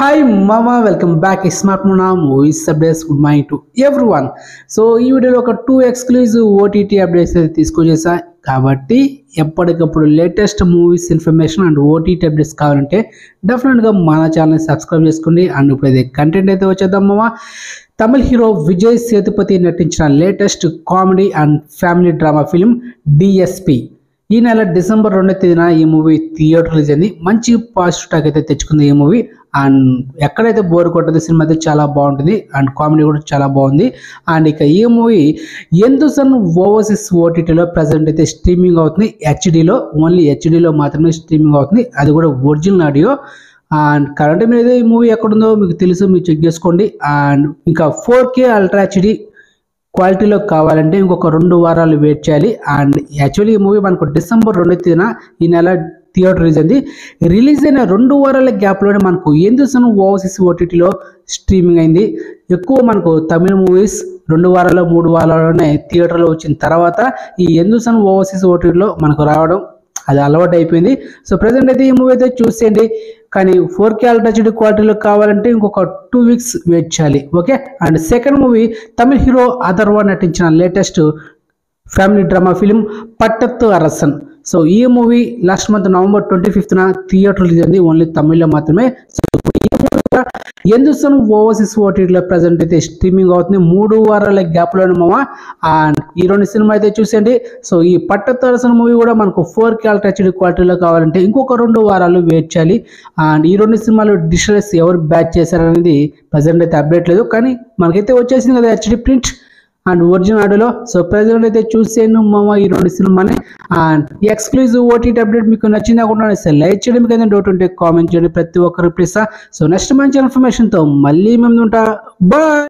hi మామా welcome back smart మునా movies updates good morning to everyone so ఈ వీడియోలో ఒక టూ ఎక్స్క్లూజివ్ ఓటీటీ అప్డేట్స్ అయితే తీసుకొచ్చేసా కాబట్టి ఎప్పటికప్పుడు latest movies information and OTT updates కావాలంటే డెఫినెట్గా మన ఛానల్ని సబ్స్క్రైబ్ చేసుకోండి అండ్ ఇప్పుడు అయితే కంటెంట్ అయితే వచ్చేద్దాం మామా తమిళ హీరో విజయ్ సేతుపతి నటించిన latest comedy and family drama film DSP ఈ నెల డిసెంబర్ రెండో తేదీన ఈ మూవీ థియేటర్ రిలీజ్ అయింది మంచి పాజిటివ్ టాక్ అయితే తెచ్చుకుంది ఈ మూవీ అండ్ ఎక్కడైతే బోర్ కొట్టదు సినిమా అయితే చాలా బాగుంటుంది అండ్ కామెడీ కూడా చాలా బాగుంది అండ్ ఇక ఈ మూవీ ఎందుసన్ ఓవర్సీస్ ఓటీటీలో ప్రజెంట్ అయితే స్ట్రీమింగ్ అవుతుంది హెచ్డీలో ఓన్లీ హెచ్డీలో మాత్రమే స్ట్రీమింగ్ అవుతుంది అది కూడా ఒరిజినల్ ఆడియో అండ్ కరెంట్ మీద ఈ మూవీ ఎక్కడుందో మీకు తెలుసు మీరు చెక్ చేసుకోండి అండ్ ఇంకా ఫోర్ కే అల్ట్రా హెచ్డి క్వాలిటీలో కావాలంటే ఇంకొక రెండు వారాలు వెయిట్ చేయాలి అండ్ యాక్చువల్లీ ఈ మూవీ మనకు డిసెంబర్ రెండో తేదీన ఈ నెల థియేటర్ రిలీజ్ అయింది రిలీజ్ అయిన రెండు వారాల గ్యాప్లోనే మనకు ఎందుసను ఓవర్సీస్ ఓటీటీలో స్ట్రీమింగ్ అయింది ఎక్కువ మనకు తమిళ మూవీస్ రెండు వారాలు మూడు వారాల్లోనే థియేటర్లో వచ్చిన తర్వాత ఈ ఎందుసన్ ఓవర్సీస్ ఓటీటీలో మనకు రావడం అది అలవాటు అయిపోయింది సో ప్రజెంట్ అయితే ఈ మూవీ అయితే చూసేయండి కానీ ఫోర్ కే అల్ట్రాచిడ్ క్వాలిటీలో కావాలంటే ఇంకొక టూ వీక్స్ వెయిట్ చేయాలి ఓకే అండ్ సెకండ్ మూవీ తమిళ హీరో అథర్వ నటించిన latest family drama film Pattathu Arasan so ఈ movie last month November twenty ఫిఫ్త్న థియేటర్ రిలీజ్ అయింది ఓన్లీ తమిళ్లో మాత్రమే సో ఈ మూవీ కూడా ఎందుసన్ ఓవర్సీస్ ఓటీటీలో ప్రజెంట్ అయితే స్ట్రీమింగ్ అవుతుంది మూడు వారాల గ్యాప్లోనే మామ అండ్ ఈ రెండు సినిమా అయితే చూసేయండి సో ఈ పట్టతరసన మూవీ కూడా మనకు ఫోర్ కే అల్ట్రాచిడ్ క్వాలిటీలో కావాలంటే ఇంకొక రెండు వారాలు వెయిట్ చేయాలి అండ్ ఈ రెండు సినిమాలు డిషెస్ ఎవరు బ్యాచ్ చేశారనేది ప్రజెంట్ అయితే అప్డేట్ లేదు కానీ మనకైతే వచ్చేసింది కదా హెచ్డి ప్రింట్ అండ్ ఒరిజినల్ ఆడియోలో సో ప్రజెంట్ అయితే చూసేను మామ ఈ రెండు సినిమాని అండ్ ఈ ఎక్స్క్లూజివ్ ఓటీటీ అప్డేట్ మీకు నచ్చింది అనుకుంటున్నాను సార్ లైక్ చేయడం మీకు ఏదైనా డౌట్ ఉంటే కామెంట్ చేయండి ప్రతి ఒక్కరు ప్లీజ్ సో నెక్స్ట్ మంచి ఇన్ఫర్మేషన్తో మళ్ళీ మేము ఉంటా బాయ్